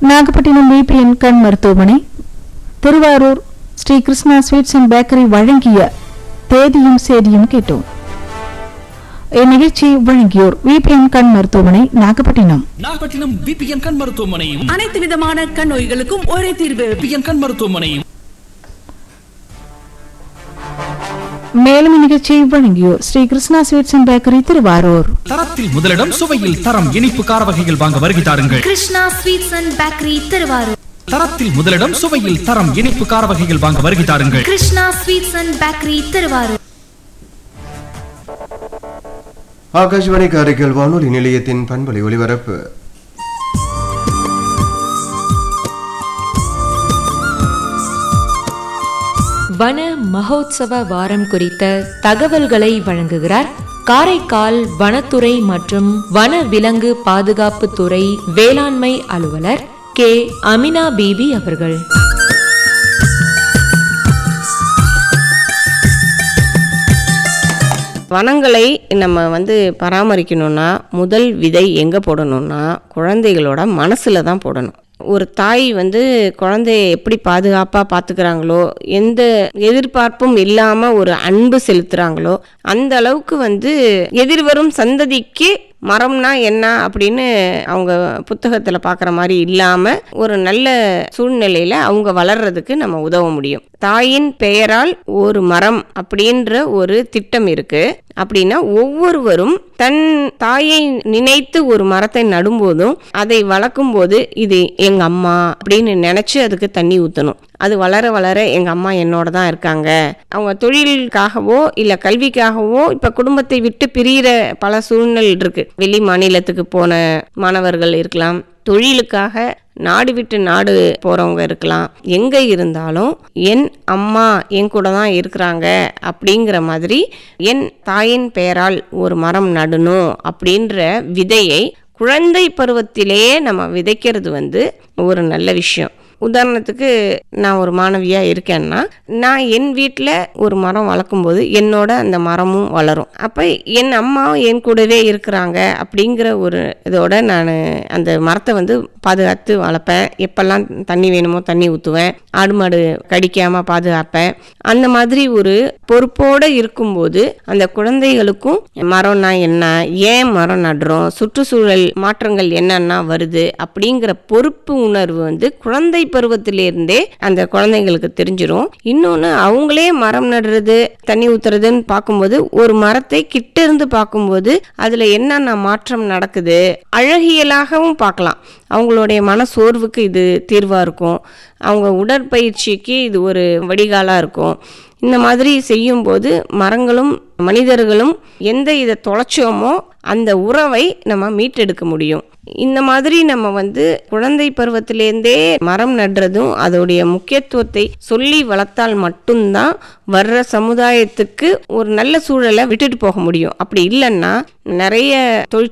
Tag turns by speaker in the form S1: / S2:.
S1: Nagapattinam PPN கண் மருத்துவமனை Thiruvarur Sri Krishna sweets and bakery வழங்கிய தேதியும் சேதியும் கேட்டோம் இந்நிகழ்ச்சியை வழங்கியோர் விபிஎன் கண் மருத்துவமனை நாகப்பட்டினம்
S2: நாகப்பட்டினம் பிபிஎன் கண் மருத்துவமனையும்
S3: அனைத்து விதமான கண் நோய்களுக்கும் ஒரே தீர்வு
S2: பிபிஎன் கண் மருத்துவமனையும்
S1: மேலும் இந்நிகழ்ச்சியை வழங்கியோர் Sri Krishna sweets and bakery Thiruvarur
S2: தரத்தில் முதலிடம் சுவையில் தரம் இனிப்பு கார வகைகள் வாங்க வருகை தாருங்கள்
S4: Krishna sweets and bakery Thiruvarur
S2: தரத்தில் முதலிடம் சுவையில் தரம் இனிப்பு கார வகைகள் வாங்க வருகை தாருங்கள்
S4: Krishna sweets and bakery Thiruvarur
S5: Akashvani Karaikal வானொலி நிலையத்தின் பண்பலை ஒலிபரப்பு
S6: வன மகோத்சவ வாரம் குறித்த தகவல்களை வழங்குகிறார் காரைக்கால் வனத்துறை மற்றும் வன விலங்கு பாதுகாப்பு துறை வேளாண்மை அலுவலர் கே அமினா பீபி அவர்கள்
S7: வனங்களை நம்ம வந்து பராமரிக்கணும்னா முதல் விதை எங்கே போடணும்னா குழந்தைகளோட மனசில் தான் போடணும் ஒரு தாய் வந்து குழந்தைய எப்படி பாதுகாப்பாக பார்த்துக்கிறாங்களோ எந்த எதிர்பார்ப்பும் இல்லாமல் ஒரு அன்பு செலுத்துகிறாங்களோ அந்த அளவுக்கு வந்து எதிர்வரும் சந்ததிக்கு மரம்னா என்ன அப்படின்னு அவங்க புத்தகத்தில் பார்க்குற மாதிரி இல்லாமல் ஒரு நல்ல சூழ்நிலையில் அவங்க வளர்றதுக்கு நம்ம உதவ முடியும் தாயின் பெயரால் ஒரு மரம் அப்படின்ற ஒரு திட்டம் இருக்கு அப்படின்னா ஒவ்வொருவரும் தன் தாயை நினைத்து ஒரு மரத்தை நடும்போதும் அதை வளர்க்கும் போது இது எங்க அம்மா அப்படின்னு நினைச்சு அதுக்கு தண்ணி ஊற்றணும் அது வளர வளர எங்க அம்மா என்னோட தான் இருக்காங்க அவங்க தொழிலுக்காகவோ இல்லை கல்விக்காகவோ இப்போ குடும்பத்தை விட்டு பிரியிற பல சூழ்நிலை இருக்கு வெளி மாநிலத்துக்கு போன மாணவர்கள் இருக்கலாம் தொழிலுக்காக நாடு விட்டு நாடு போகிறவங்க இருக்கலாம் எங்கே இருந்தாலும் என் அம்மா என் கூட தான் இருக்கிறாங்க அப்படிங்கிற மாதிரி என் தாயின் பெயரால் ஒரு மரம் நடணும் அப்படின்ற விதையை குழந்தை பருவத்திலேயே நம்ம விதைக்கிறது வந்து ஒரு நல்ல விஷயம் உதாரணத்துக்கு நான் ஒரு மாணவியாக இருக்கேன்னா நான் என் வீட்டில் ஒரு மரம் வளர்க்கும்போது என்னோட அந்த மரமும் வளரும் அப்போ என் அம்மாவும் என் கூடவே இருக்கிறாங்க அப்படிங்கிற ஒரு இதோட நான் அந்த மரத்தை வந்து பாதுகாத்து வளர்ப்பேன் எப்பெல்லாம் தண்ணி வேணுமோ தண்ணி ஊற்றுவேன் ஆடு மாடு கடிக்காமல் பாதுகாப்பேன் அந்த மாதிரி ஒரு பொறுப்போடு இருக்கும்போது அந்த குழந்தைகளுக்கும் மரம்னா என்ன ஏன் மரம் நடுறோம் சுற்றுச்சூழல் மாற்றங்கள் என்னென்னா வருது அப்படிங்கிற பொறுப்பு உணர்வு வந்து குழந்தை பருவத்திலிருந்தே அந்த குழந்தைங்களுக்கு தெரிஞ்சிரும் இன்னொன்று அவங்களே மரம் நடுறது தண்ணி ஊத்துறதுன்னு பார்க்கும்போது ஒரு மரத்தை கிட்ட இருந்து பார்க்கும்போது அதில் என்னென்ன மாற்றம் நடக்குது அழகியலாகவும் பார்க்கலாம் அவங்களுடைய மன சோர்வுக்கு இது தீர்வாக இருக்கும் அவங்க உடற்பயிற்சிக்கு இது ஒரு வடிகாலாக இருக்கும் இந்த மாதிரி செய்யும்போது மரங்களும் மனிதர்களும் எந்த இதை தொலைச்சோமோ அந்த உறவை நம்ம மீட்டெடுக்க முடியும் இந்த மாதிரி நம்ம வந்து குழந்தை பருவத்திலேருந்தே மரம் நடுறதும் அதோடைய முக்கியத்துவத்தை சொல்லி வளர்த்தால் மட்டும்தான் வர்ற சமுதாயத்துக்கு ஒரு நல்ல சூழலை விட்டுட்டு போக முடியும் அப்படி இல்லைன்னா நிறைய தொழிற்சாலை